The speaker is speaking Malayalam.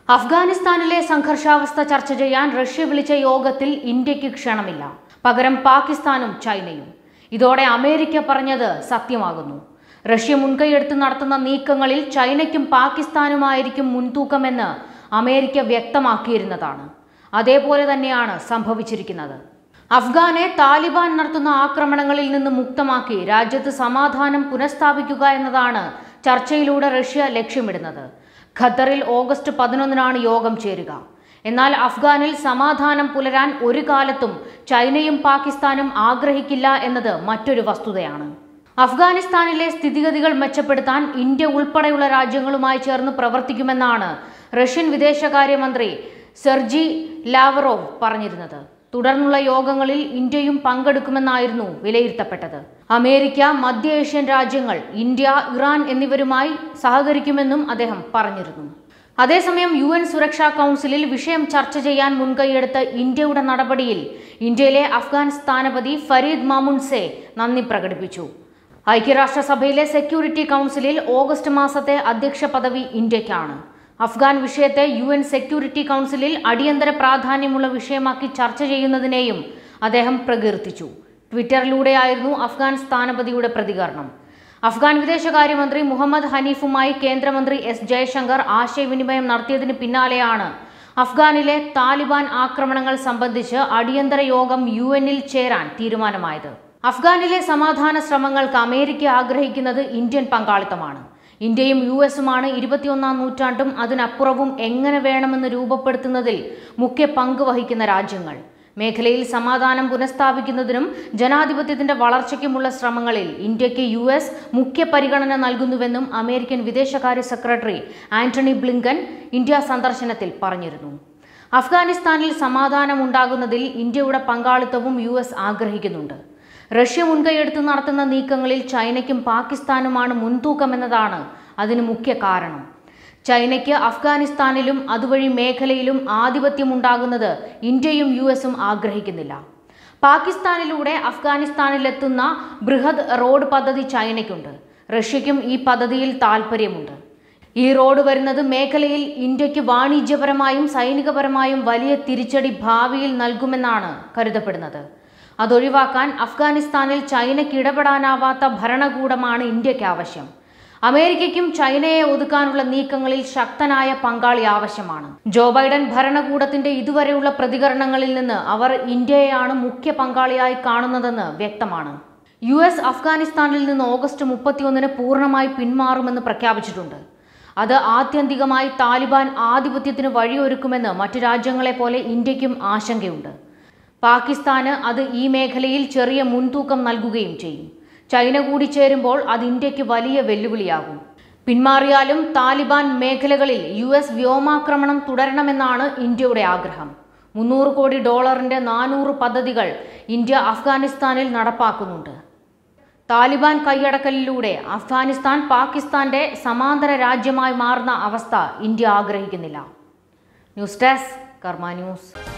അഫ്ഗാനിസ്ഥാനിലെ സംഘർഷാവസ്ഥ ചർച്ച ചെയ്യാൻ റഷ്യ വിളിച്ച യോഗത്തിൽ ഇന്ത്യക്ക് ക്ഷണമില്ല പകരം പാകിസ്ഥാനും ചൈനയും ഇതോടെ അമേരിക്ക പറഞ്ഞത് സത്യമാകുന്നു റഷ്യ മുൻകൈയെടുത്ത് നടത്തുന്ന നീക്കങ്ങളിൽ ചൈനയ്ക്കും പാകിസ്ഥാനുമായിരിക്കും മുൻതൂക്കമെന്ന് അമേരിക്ക വ്യക്തമാക്കിയിരുന്നതാണ് അതേപോലെ തന്നെയാണ് സംഭവിച്ചിരിക്കുന്നത് അഫ്ഗാനെ താലിബാൻ നടത്തുന്ന ആക്രമണങ്ങളിൽ നിന്ന് മുക്തമാക്കി രാജ്യത്ത് സമാധാനം പുനഃസ്ഥാപിക്കുക എന്നതാണ് ചർച്ചയിലൂടെ റഷ്യ ലക്ഷ്യമിടുന്നത് ഖത്തറിൽ ഓഗസ്റ്റ് പതിനൊന്നിനാണ് യോഗം ചേരുക എന്നാൽ അഫ്ഗാനിൽ സമാധാനം പുലരാൻ ഒരു കാലത്തും ചൈനയും പാകിസ്ഥാനും ആഗ്രഹിക്കില്ല എന്നത് മറ്റൊരു വസ്തുതയാണ് അഫ്ഗാനിസ്ഥാനിലെ സ്ഥിതിഗതികൾ മെച്ചപ്പെടുത്താൻ ഇന്ത്യ ഉൾപ്പെടെയുള്ള രാജ്യങ്ങളുമായി ചേർന്ന് പ്രവർത്തിക്കുമെന്നാണ് റഷ്യൻ വിദേശകാര്യമന്ത്രി സെർജി ലാവറോവ് പറഞ്ഞിരുന്നത് തുടർന്നുള്ള യോഗങ്ങളിൽ ഇന്ത്യയും പങ്കെടുക്കുമെന്നായിരുന്നു വിലയിരുത്തപ്പെട്ടത് അമേരിക്ക മധ്യ ഏഷ്യൻ രാജ്യങ്ങൾ ഇന്ത്യ ഇറാൻ എന്നിവരുമായി സഹകരിക്കുമെന്നും അദ്ദേഹം പറഞ്ഞിരുന്നു അതേസമയം യു എൻ സുരക്ഷാ കൗൺസിലിൽ വിഷയം ചർച്ച ചെയ്യാൻ മുൻകൈയെടുത്ത ഇന്ത്യയുടെ നടപടിയിൽ ഇന്ത്യയിലെ അഫ്ഗാൻ സ്ഥാനപതി ഫരീദ് മാമുൻസെ നന്ദി പ്രകടിപ്പിച്ചു ഐക്യരാഷ്ട്രസഭയിലെ സെക്യൂരിറ്റി കൗൺസിലിൽ ഓഗസ്റ്റ് മാസത്തെ അധ്യക്ഷ പദവി ഇന്ത്യക്കാണ് അഫ്ഗാൻ വിഷയത്തെ യു എൻ സെക്യൂരിറ്റി കൗൺസിലിൽ അടിയന്തര പ്രാധാന്യമുള്ള വിഷയമാക്കി ചർച്ച ചെയ്യുന്നതിനെയും അദ്ദേഹം പ്രകീർത്തിച്ചു ട്വിറ്ററിലൂടെയായിരുന്നു അഫ്ഗാൻ സ്ഥാനപതിയുടെ പ്രതികരണം അഫ്ഗാൻ വിദേശകാര്യമന്ത്രി മുഹമ്മദ് ഹനീഫുമായി കേന്ദ്രമന്ത്രി എസ് ജയശങ്കർ ആശയവിനിമയം നടത്തിയതിന് പിന്നാലെയാണ് അഫ്ഗാനിലെ താലിബാൻ ആക്രമണങ്ങൾ സംബന്ധിച്ച് അടിയന്തര യോഗം യു എന്നിൽ ചേരാൻ തീരുമാനമായത് അഫ്ഗാനിലെ സമാധാന ശ്രമങ്ങൾക്ക് അമേരിക്ക ആഗ്രഹിക്കുന്നത് ഇന്ത്യൻ പങ്കാളിത്തമാണ് ഇന്ത്യയും യു എസുമാണ് ഇരുപത്തിയൊന്നാം നൂറ്റാണ്ടും അതിനപ്പുറവും എങ്ങനെ വേണമെന്ന് രൂപപ്പെടുത്തുന്നതിൽ മുഖ്യ പങ്ക് വഹിക്കുന്ന രാജ്യങ്ങൾ മേഖലയിൽ സമാധാനം പുനഃസ്ഥാപിക്കുന്നതിനും ജനാധിപത്യത്തിന്റെ വളർച്ചയ്ക്കുമുള്ള ശ്രമങ്ങളിൽ ഇന്ത്യക്ക് യു എസ് മുഖ്യ പരിഗണന നൽകുന്നുവെന്നും അമേരിക്കൻ വിദേശകാര്യ സെക്രട്ടറി ആന്റണി ബ്ലിങ്കൻ ഇന്ത്യ സന്ദർശനത്തിൽ പറഞ്ഞിരുന്നു അഫ്ഗാനിസ്ഥാനിൽ സമാധാനം ഉണ്ടാകുന്നതിൽ ഇന്ത്യയുടെ പങ്കാളിത്തവും യു എസ് ആഗ്രഹിക്കുന്നുണ്ട് റഷ്യ മുൻകൈയെടുത്ത് നടത്തുന്ന നീക്കങ്ങളിൽ ചൈനയ്ക്കും പാകിസ്ഥാനുമാണ് മുൻതൂക്കമെന്നതാണ് അതിന് മുഖ്യ കാരണം ചൈനയ്ക്ക് അഫ്ഗാനിസ്ഥാനിലും അതുവഴി മേഖലയിലും ആധിപത്യമുണ്ടാകുന്നത് ഇന്ത്യയും യു എസും ആഗ്രഹിക്കുന്നില്ല പാകിസ്ഥാനിലൂടെ അഫ്ഗാനിസ്ഥാനിലെത്തുന്ന ബൃഹത് റോഡ് പദ്ധതി ചൈനയ്ക്കുണ്ട് റഷ്യയ്ക്കും ഈ പദ്ധതിയിൽ താൽപ്പര്യമുണ്ട് ഈ റോഡ് വരുന്നത് മേഖലയിൽ ഇന്ത്യക്ക് വാണിജ്യപരമായും സൈനികപരമായും വലിയ തിരിച്ചടി ഭാവിയിൽ നൽകുമെന്നാണ് കരുതപ്പെടുന്നത് അതൊഴിവാക്കാൻ അഫ്ഗാനിസ്ഥാനിൽ ചൈനയ്ക്ക് ഇടപെടാനാവാത്ത ഭരണകൂടമാണ് ഇന്ത്യക്ക് ആവശ്യം അമേരിക്കയ്ക്കും ചൈനയെ ഒതുക്കാനുള്ള നീക്കങ്ങളിൽ ശക്തനായ പങ്കാളി ആവശ്യമാണ് ജോ ബൈഡൻ ഭരണകൂടത്തിന്റെ ഇതുവരെയുള്ള പ്രതികരണങ്ങളിൽ നിന്ന് അവർ ഇന്ത്യയെയാണ് മുഖ്യ പങ്കാളിയായി കാണുന്നതെന്ന് വ്യക്തമാണ് യു എസ് അഫ്ഗാനിസ്ഥാനിൽ നിന്ന് ഓഗസ്റ്റ് മുപ്പത്തിയൊന്നിന് പൂർണ്ണമായി പിന്മാറുമെന്ന് പ്രഖ്യാപിച്ചിട്ടുണ്ട് അത് ആത്യന്തികമായി താലിബാൻ ആധിപത്യത്തിന് വഴിയൊരുക്കുമെന്ന് മറ്റു രാജ്യങ്ങളെ പോലെ ഇന്ത്യക്കും ആശങ്കയുണ്ട് പാകിസ്ഥാന് അത് ഈ മേഖലയിൽ ചെറിയ മുൻതൂക്കം നൽകുകയും ചെയ്യും ചൈന കൂടി ചേരുമ്പോൾ അത് ഇന്ത്യക്ക് വലിയ വെല്ലുവിളിയാകും പിന്മാറിയാലും താലിബാൻ മേഖലകളിൽ യു എസ് വ്യോമാക്രമണം തുടരണമെന്നാണ് ഇന്ത്യയുടെ ആഗ്രഹം മുന്നൂറ് കോടി ഡോളറിന്റെ നാനൂറ് പദ്ധതികൾ ഇന്ത്യ അഫ്ഗാനിസ്ഥാനിൽ നടപ്പാക്കുന്നുണ്ട് താലിബാൻ കൈയടക്കലിലൂടെ അഫ്ഗാനിസ്ഥാൻ പാകിസ്ഥാന്റെ സമാന്തര രാജ്യമായി മാറുന്ന അവസ്ഥ ഇന്ത്യ ആഗ്രഹിക്കുന്നില്ല ന്യൂസ് ഡെസ്ക് കർമ്മ ന്യൂസ്